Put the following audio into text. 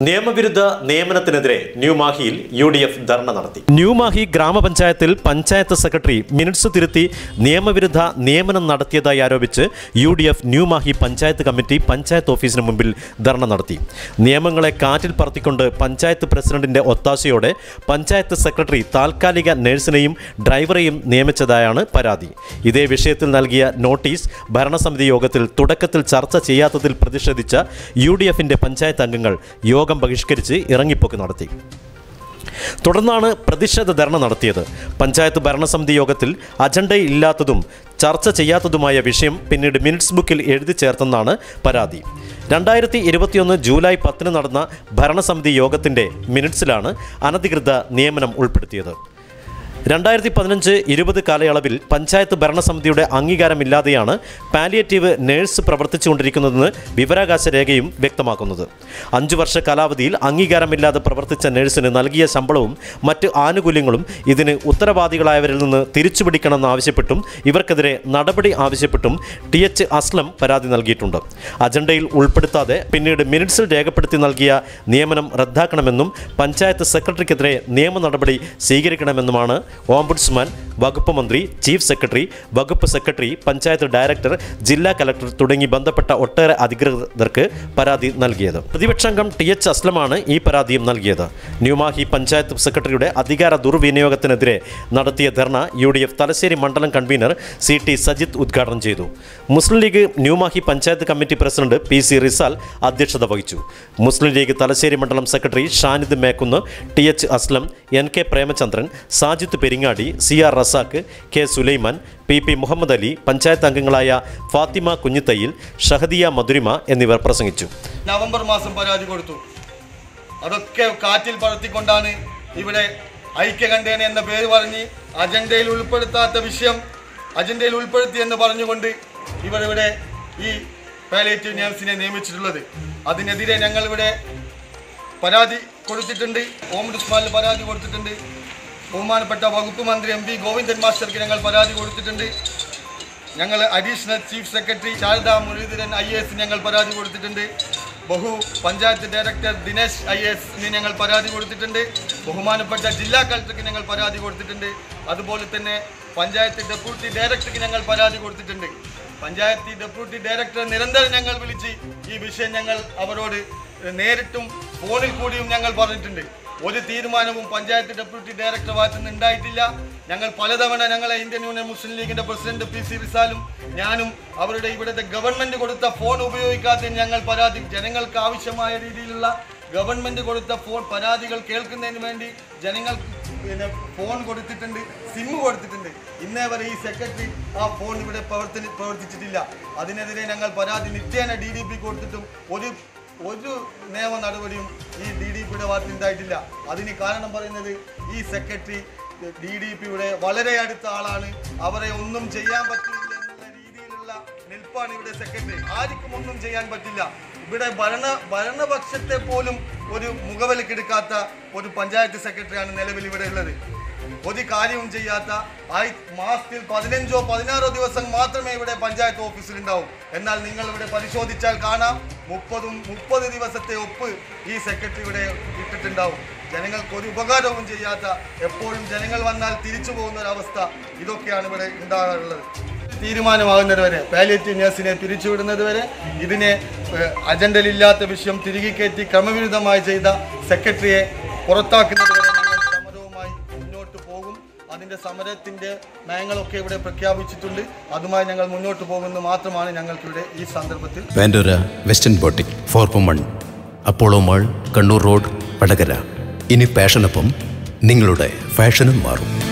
നിയമവിരുദ്ധ നിയമനത്തിനെതിരെ ന്യൂമാഹിയിൽ യു ഡി എഫ് ധർണ നടത്തി ന്യൂമാഹി ഗ്രാമപഞ്ചായത്തിൽ പഞ്ചായത്ത് സെക്രട്ടറി മിനിറ്റ്സ് തിരുത്തി നിയമവിരുദ്ധ നിയമനം നടത്തിയതായി ആരോപിച്ച് U D F New Mahe panchayat committee panchayat ഓഫീസിന് മുമ്പിൽ ധർണ നടത്തി നിയമങ്ങളെ കാറ്റിൽ പറത്തിക്കൊണ്ട് പഞ്ചായത്ത് പ്രസിഡന്റിന്റെ ഒത്താശയോടെ പഞ്ചായത്ത് സെക്രട്ടറി താൽക്കാലിക നഴ്സിനെയും ഡ്രൈവറെയും നിയമിച്ചതായാണ് പരാതി ഇതേ വിഷയത്തിൽ നൽകിയ നോട്ടീസ് ഭരണസമിതി യോഗത്തിൽ തുടക്കത്തിൽ ചർച്ച ചെയ്യാത്തതിൽ പ്രതിഷേധിച്ച യു ഡി എഫിന്റെ പഞ്ചായത്ത് അംഗങ്ങൾ യോഗം ബഹിഷ്കരിച്ച് ഇറങ്ങിപ്പോക്ക് നടത്തി തുടർന്നാണ് പ്രതിഷേധ ധർണ നടത്തിയത് പഞ്ചായത്ത് ഭരണസമിതി യോഗത്തിൽ അജണ്ടയില്ലാത്തതും ചർച്ച ചെയ്യാത്തതുമായ വിഷയം പിന്നീട് മിനിറ്റ്സ് ബുക്കിൽ എഴുതി ചേർത്തെന്നാണ് പരാതി രണ്ടായിരത്തി ഇരുപത്തിയൊന്ന് ജൂലൈ പത്തിന് നടന്ന ഭരണസമിതി യോഗത്തിൻ്റെ മിനിറ്റ്സിലാണ് അനധികൃത നിയമനം ഉൾപ്പെടുത്തിയത് രണ്ടായിരത്തി പതിനഞ്ച് ഇരുപത് കാലയളവിൽ പഞ്ചായത്ത് ഭരണസമിതിയുടെ അംഗീകാരമില്ലാതെയാണ് പാലിയേറ്റീവ് നേഴ്സ് പ്രവർത്തിച്ചുകൊണ്ടിരിക്കുന്നതെന്ന് വിവരാകാശ രേഖയും വ്യക്തമാക്കുന്നത് അഞ്ചു വർഷ കാലാവധിയിൽ അംഗീകാരമില്ലാതെ പ്രവർത്തിച്ച നേഴ്സിന് നൽകിയ ശമ്പളവും മറ്റ് ആനുകൂല്യങ്ങളും ഇതിന് ഉത്തരവാദികളായവരിൽ നിന്ന് തിരിച്ചുപിടിക്കണമെന്ന് ആവശ്യപ്പെട്ടും ഇവർക്കെതിരെ നടപടി ആവശ്യപ്പെട്ടും ടി എച്ച് അസ്ലം പരാതി നൽകിയിട്ടുണ്ട് അജണ്ടയിൽ ഉൾപ്പെടുത്താതെ പിന്നീട് മിനിറ്റ്സിൽ രേഖപ്പെടുത്തി നൽകിയ നിയമനം റദ്ദാക്കണമെന്നും പഞ്ചായത്ത് സെക്രട്ടറിക്കെതിരെ നിയമ നടപടി സ്വീകരിക്കണമെന്നുമാണ് ഓംബുഡ്സ്മാൻ വകുപ്പ് മന്ത്രി ചീഫ് സെക്രട്ടറി വകുപ്പ് സെക്രട്ടറി പഞ്ചായത്ത് ഡയറക്ടർ ജില്ലാ കലക്ടർ തുടങ്ങി ബന്ധപ്പെട്ട ഒട്ടേറെ അധികൃതർക്ക് പരാതി നൽകിയത് പ്രതിപക്ഷാംഗം ടി എച്ച് അസ്ലമാണ് ഈ പരാതിയും നൽകിയത് ന്യൂമാഹി പഞ്ചായത്ത് സെക്രട്ടറിയുടെ അധികാര ദുർവിനിയോഗത്തിനെതിരെ നടത്തിയ dharna U D F Thalassery മണ്ഡലം കൺവീനർ സി ടി സജിത്ത് ഉദ്ഘാടനം ചെയ്തു Muslim League New Mahe panchayat committee president P C Rizal അധ്യക്ഷത വഹിച്ചു മുസ്ലിം ലീഗ് തലശ്ശേരി മണ്ഡലം secretary Shanid Mekkunnu T H Aslam N K Premachandran Sajith Peringadi C R Razak K Sulaiman P P Muhammad Ali panchayat അംഗങ്ങളായ ഫാത്തിമ കുഞ്ഞിത്തയ്യിൽ ഷഹദിയ മധുരിമ എന്നിവർ പ്രസംഗിച്ചു നവംബർ മാസം പരാതി കൊടുത്തു അതൊക്കെ കാറ്റിൽ പറത്തിക്കൊണ്ടാണ് ഇവിടെ ഐക്യകണ്ഠേന എന്ന പേര് പറഞ്ഞ് അജണ്ടയിൽ ഉൾപ്പെടുത്താത്ത വിഷയം അജണ്ടയിൽ ഉൾപ്പെടുത്തി എന്ന് പറഞ്ഞുകൊണ്ട് ഇവരിവിടെ ഈ പാലേറ്റീവ് നേഴ്സിനെ നിയമിച്ചിട്ടുള്ളത് അതിനെതിരെ ഞങ്ങളിവിടെ പരാതി കൊടുത്തിട്ടുണ്ട് ഓംബുഡ്സ്മാനിൽ പരാതി കൊടുത്തിട്ടുണ്ട് ബഹുമാനപ്പെട്ട വകുപ്പ് മന്ത്രി എം പി ഗോവിന്ദൻ മാസ്റ്റർക്ക് ഞങ്ങൾ പരാതി കൊടുത്തിട്ടുണ്ട് ഞങ്ങൾ additional chief secretary Sharada Muraleedharan I S ഞങ്ങൾ പരാതി കൊടുത്തിട്ടുണ്ട് ബഹു പഞ്ചായത്ത് ഡയറക്ടർ ദിനേശ് ഐ എസിന് ഞങ്ങൾ പരാതി കൊടുത്തിട്ടുണ്ട് ബഹുമാനപ്പെട്ട ജില്ലാ കളക്ടർക്ക് ഞങ്ങൾ പരാതി കൊടുത്തിട്ടുണ്ട് അതുപോലെ തന്നെ പഞ്ചായത്ത് ഡെപ്യൂട്ടി ഡയറക്ടർക്ക് ഞങ്ങൾ പരാതി കൊടുത്തിട്ടുണ്ട് പഞ്ചായത്ത് ഡെപ്യൂട്ടി ഡയറക്ടർ നിരന്തരം ഞങ്ങൾ വിളിച്ച് ഈ വിഷയം ഞങ്ങൾ അവരോട് നേരിട്ടും ഫോണിൽ കൂടിയും ഞങ്ങൾ പറഞ്ഞിട്ടുണ്ട് ഒരു തീരുമാനവും പഞ്ചായത്ത് ഡെപ്യൂട്ടി ഡയറക്ടർ ഭാഗത്തു നിന്ന് ഉണ്ടായിട്ടില്ല ഞങ്ങൾ പലതവണ ഞങ്ങളെ ഇന്ത്യൻ യൂണിയൻ മുസ്ലിം ലീഗിന്റെ പ്രസിഡന്റ് പി സി റിസാലും ഞാനും അവരുടെ ഇവിടുത്തെ ഗവൺമെന്റ് കൊടുത്ത ഫോൺ ഉപയോഗിക്കാത്തതിന് ഞങ്ങൾ പരാതി ജനങ്ങൾക്ക് ആവശ്യമായ രീതിയിലുള്ള ഗവൺമെന്റ് കൊടുത്ത ഫോൺ പരാതികൾ കേൾക്കുന്നതിന് വേണ്ടി ജനങ്ങൾക്ക് പിന്നെ ഫോൺ കൊടുത്തിട്ടുണ്ട് സിം കൊടുത്തിട്ടുണ്ട് ഇന്നേ വരെ ഈ സെക്രട്ടറി ആ ഫോൺ ഇവിടെ പ്രവർത്തി പ്രവർത്തിച്ചിട്ടില്ല അതിനെതിരെ ഞങ്ങൾ പരാതി നിത്യേന ഡി ഡി പി കൊടുത്തിട്ടും ഒരു ഒരു നിയമ നടപടിയും ഈ ഡി ഡി പിയുടെ ഭാഗത്ത് ഉണ്ടായിട്ടില്ല അതിന് കാരണം പറയുന്നത് ഈ സെക്രട്ടറി ഡി ഡി പിയുടെ വളരെ അടുത്ത ആളാണ് അവരെ ഒന്നും ചെയ്യാൻ പറ്റില്ല എന്നുള്ള രീതിയിലുള്ള നിൽപ്പാണ് ഇവിടെ സെക്രട്ടറി ആർക്കും ഒന്നും ചെയ്യാൻ പറ്റില്ല ഇവിടെ ഭരണ ഭരണപക്ഷത്തെ പോലും ഒരു മുഖവിലക്കെടുക്കാത്ത ഒരു പഞ്ചായത്ത് സെക്രട്ടറിയാണ് നിലവിൽ ഇവിടെ ഉള്ളത് ഒരു കാര്യവും ചെയ്യാത്ത ആയി മാസത്തിൽ പതിനഞ്ചോ പതിനാറോ ദിവസം മാത്രമേ ഇവിടെ പഞ്ചായത്ത് ഓഫീസിൽ ഉണ്ടാവും എന്നാൽ നിങ്ങൾ ഇവിടെ പരിശോധിച്ചാൽ കാണാം മുപ്പതും മുപ്പത് ദിവസത്തെ ഒപ്പ് ഈ സെക്രട്ടറി ഇവിടെ ഇട്ടിട്ടുണ്ടാവും ജനങ്ങൾക്ക് ഒരു ഉപകാരവും ചെയ്യാത്ത എപ്പോഴും ജനങ്ങൾ വന്നാൽ തിരിച്ചു പോകുന്ന ഒരു അവസ്ഥ ഇതൊക്കെയാണ് ഇവിടെ ഉണ്ടാകാറുള്ളത് തീരുമാനമാകുന്നത് വരെ പാലിയേറ്റീവ് നഴ്സിനെ പിരിച്ചുവിടുന്നത് വരെ ഇതിനെ ഏഹ്, അജണ്ടയിലില്ലാത്ത വിഷയം തിരികെ കയറ്റി ക്രമവിരുദ്ധമായി ചെയ്ത സെക്രട്ടറിയെ പുറത്താക്കുന്നത് വരെ ഞങ്ങൾ സമരവുമായി മുന്നോട്ട് പോകും അതിൻ്റെ സമരത്തിൻ്റെ നയങ്ങളൊക്കെ ഇവിടെ പ്രഖ്യാപിച്ചിട്ടുണ്ട് അതുമായി ഞങ്ങൾ മുന്നോട്ട് പോകുമെന്ന് മാത്രമാണ് ഞങ്ങൾക്കിവിടെ ഈ സന്ദർഭത്തിൽ Pandora western boutique four one Apollo mall Kannur road Vadakara ഇനി പാഷനൊപ്പം നിങ്ങളുടെ ഫാഷനും മാറും